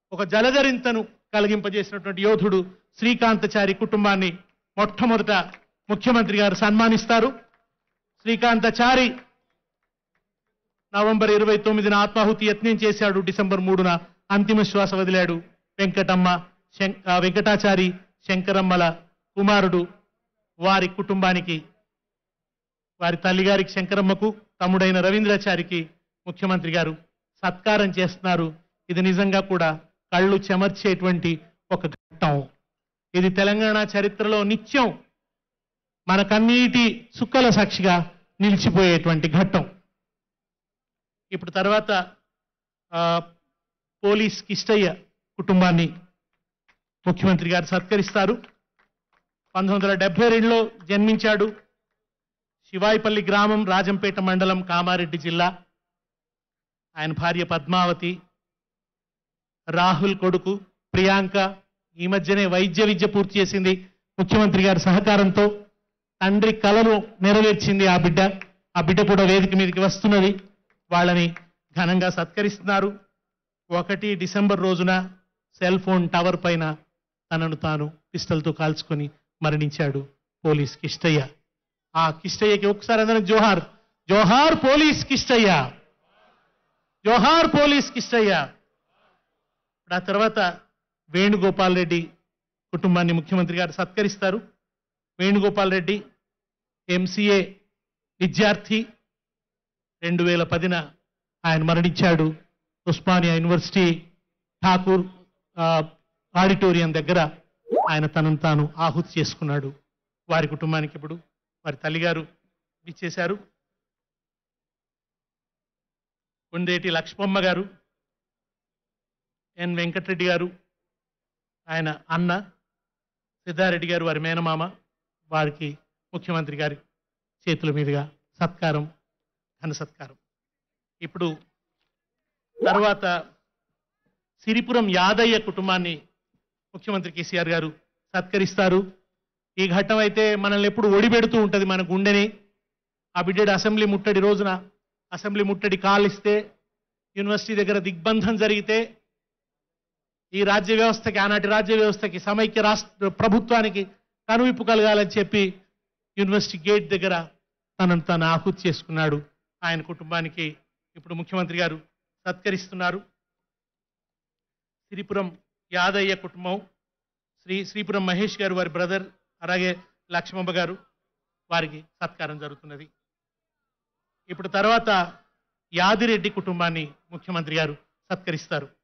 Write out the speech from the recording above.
ఒక జలధరింతను కలిగింపజేసినటువంటి యోధుడు శ్రీకాంతచారి కుటుంబాన్ని మొట్టమొదట ముఖ్యమంత్రి గారు సన్మానిస్తారు శ్రీకాంతచారి నవంబర్ ఇరవై తొమ్మిదిన ఆత్మాహుతి యత్నం చేశాడు డిసెంబర్ మూడున అంతిమ శ్వాస వదిలాడు వెంకటమ్మ శం- ఆ, వెంకటాచారి శంకరమ్మల కుమారుడు వారి కుటుంబానికి వారి తల్లిగారికి శంకరమ్మకు తమ్ముడైన రవీంద్రాచారికి ముఖ్యమంత్రి గారు సత్కారం చేస్తున్నారు ఇది నిజంగా కూడా కళ్ళు చెమర్చేటువంటి ఒక ఘట్టం ఇది తెలంగాణ చరిత్రలో నిత్యం మన కన్నీటి సుక్కల సాక్షిగా నిలిచిపోయేటువంటి ఘట్టం ఇప్పుడు తర్వాత ఆ, పోలీస్ కిష్టయ్య కుటుంబాన్ని ముఖ్యమంత్రి గారు సత్కరిస్తారు పంతొమ్మిది వందల డెబ్బై రెండులో జన్మించాడు శివాయిపల్లి గ్రామం రాజంపేట మండలం కామారెడ్డి జిల్లా ఆయన భార్య పద్మావతి రాహుల్ కొడుకు ప్రియాంక ఈ మధ్యనే వైద్య విద్య పూర్తి చేసింది ముఖ్యమంత్రి గారి సహకారంతో తండ్రి కలను నెరవేర్చింది ఆ బిడ్డ ఆ బిడ్డ కూడా వేదిక మీదకి వస్తున్నది వాళ్ళని ఘనంగా సత్కరిస్తున్నారు ఒకటి డిసెంబర్ రోజున సెల్ ఫోన్ టవర్ పైన తనను తాను పిస్టల్తో కాల్చుకొని మరణించాడు పోలీస్ కిష్టయ్య ఆ కిష్టయ్యకి ఒకసారి అందరం జోహార్ జోహార్ పోలీస్ కిష్టయ్య జోహార్ పోలీస్ కిష్టయ్య ఇప్పుడు ఆ తర్వాత వేణుగోపాల్ రెడ్డి కుటుంబాన్ని ముఖ్యమంత్రి గారు సత్కరిస్తారు వేణుగోపాల్ రెడ్డి ఎంసీఏ విద్యార్థి రెండు వేల పదిన ఆయన మరణించాడు ఉస్మానియా యూనివర్సిటీ ఠాకూర్ ఆ, ఆడిటోరియం దగ్గర ఆయన తనను తాను ఆహుతి చేసుకున్నాడు వారి కుటుంబానికి ఇప్పుడు వారి తల్లిగారు ఇచ్చేశారు కొండేటి లక్ష్మమ్మ గారు ఎన్ వెంకటరెడ్డి గారు ఆయన అన్న సిద్ధారెడ్డి గారు వారి మేనమామ వారికి ముఖ్యమంత్రి గారి చేతుల మీదుగా సత్కారం ఘన సత్కారం ఇప్పుడు తర్వాత సిరిపురం యాదయ్య కుటుంబాన్ని ముఖ్యమంత్రి కేసీఆర్ గారు సత్కరిస్తారు ఈ ఘట్టం అయితే మనల్ని ఎప్పుడు ఒడిపెడుతూ ఉంటుంది మన గుండెని ఆ బిడ్డడు అసెంబ్లీ ముట్టడి రోజున అసెంబ్లీ ముట్టడి కాలిస్తే యూనివర్సిటీ దగ్గర దిగ్బంధం జరిగితే ఈ రాజ్య వ్యవస్థకి ఆనాటి రాజ్య వ్యవస్థకి సమైక్య రాష్ట్ర ప్రభుత్వానికి కనువిప్పు కలగాలని చెప్పి యూనివర్సిటీ గేట్ దగ్గర తనను తాను ఆహుతి చేసుకున్నాడు ఆయన కుటుంబానికి ఇప్పుడు ముఖ్యమంత్రి గారు సత్కరిస్తున్నారు శ్రీపురం యాదయ్య కుటుంబం శ్రీ శ్రీపురం మహేష్ గారు వారి బ్రదర్ అలాగే లక్ష్మమ్మ గారు వారికి సత్కారం జరుగుతున్నది ఇప్పుడు తర్వాత యాదిరెడ్డి కుటుంబాన్ని ముఖ్యమంత్రి గారు సత్కరిస్తారు